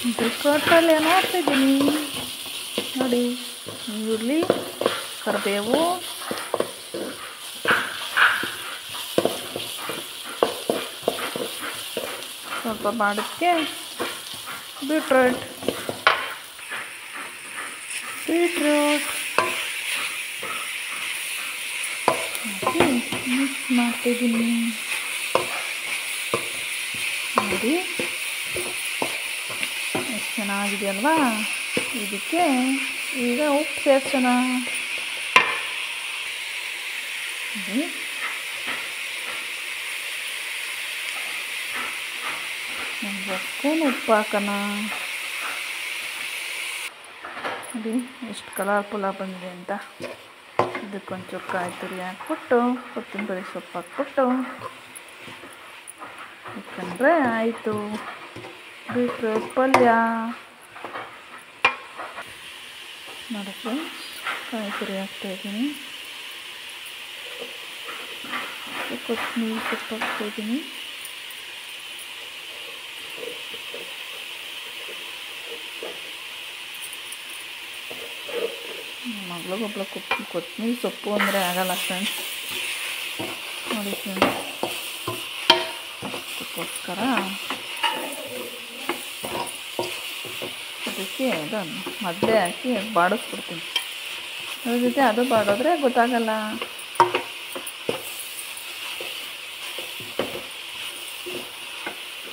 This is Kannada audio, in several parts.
ಬೀಟ್ರೋಟ್ ಪಲ್ಯ ಮಾಡ್ತಿದ್ದೀನಿ ನೋಡಿ ಈರುಳ್ಳಿ ಕರಿಬೇವು ಸ್ವಲ್ಪ ಮಾಡೋಕ್ಕೆ ಬೀಟ್ರೋಟ್ ಬೀಟ್ರೋಟ್ ಹಾಕಿ ಮಿಕ್ಸ್ ಮಾಡ್ತಿದ್ದೀನಿ ನೋಡಿ ಎಷ್ಟು ಚೆನ್ನಾಗಿದೆಯಲ್ವಾ ಇದಕ್ಕೆ ಈಗ ಉಪ್ಪು ಸೇರ್ಸೋಣ ನೋಡಿ ಒಂದು ಸ್ಪೂನ್ ಉಪ್ಪು ಹಾಕೋಣ ನೋಡಿ ಎಷ್ಟು ಕಲರ್ಫುಲ್ ಆಗಿ ಬಂದಿದೆ ಅಂತ ಇದಕ್ಕೊಂಚೂರು ಕಾಯಿ ತುರಿ ಹಾಕ್ಬಿಟ್ಟು ಕೊತ್ತಂಬರಿ ಸೊಪ್ಪು ಹಾಕ್ಬಿಟ್ಟು ಇಟ್ಕೊಂಡ್ರೆ ಆಯಿತು ಬೀಟ್ರೋಟ್ ಪಲ್ಯ ನೋಡಿ ಫ್ರೆಂಡ್ಸ್ ಕಾಯಿ ತುರಿ ಹಾಕ್ತಾಯಿದ್ದೀನಿ ಕೊತ್ತಂಬರಿ ಸೊಪ್ಪು ಹಾಕ್ತಾಯಿದ್ದೀನಿ ಮಗಳಿಗೊಬ್ಳು ಕೊತ್ ಕೊತ್ತಂಬರಿ ಸೊಪ್ಪು ಅಂದರೆ ಆಗಲ್ಲ ಫ್ರೆಂಡ್ಸ್ ನೋಡಿ ಫ್ರೆಂಡ್ಸ್ ಅದಕ್ಕೋಸ್ಕರ ಅದಕ್ಕೆ ಅದನ್ನು ಮೊದಲೇ ಹಾಕಿ ಬಾಡಿಸ್ಬಿಡ್ತೀನಿ ಅದ್ರ ಜೊತೆ ಅದು ಬಾಡಿದ್ರೆ ಗೊತ್ತಾಗಲ್ಲ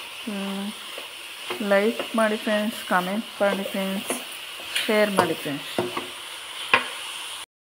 ಲೈಕ್ ಮಾಡಿ ಫ್ರೆಂಡ್ಸ್ ಕಾಮೆಂಟ್ ಮಾಡಿ ಫ್ರೆಂಡ್ಸ್ ಶೇರ್ ಮಾಡಿ ಫ್ರೆಂಡ್ಸ್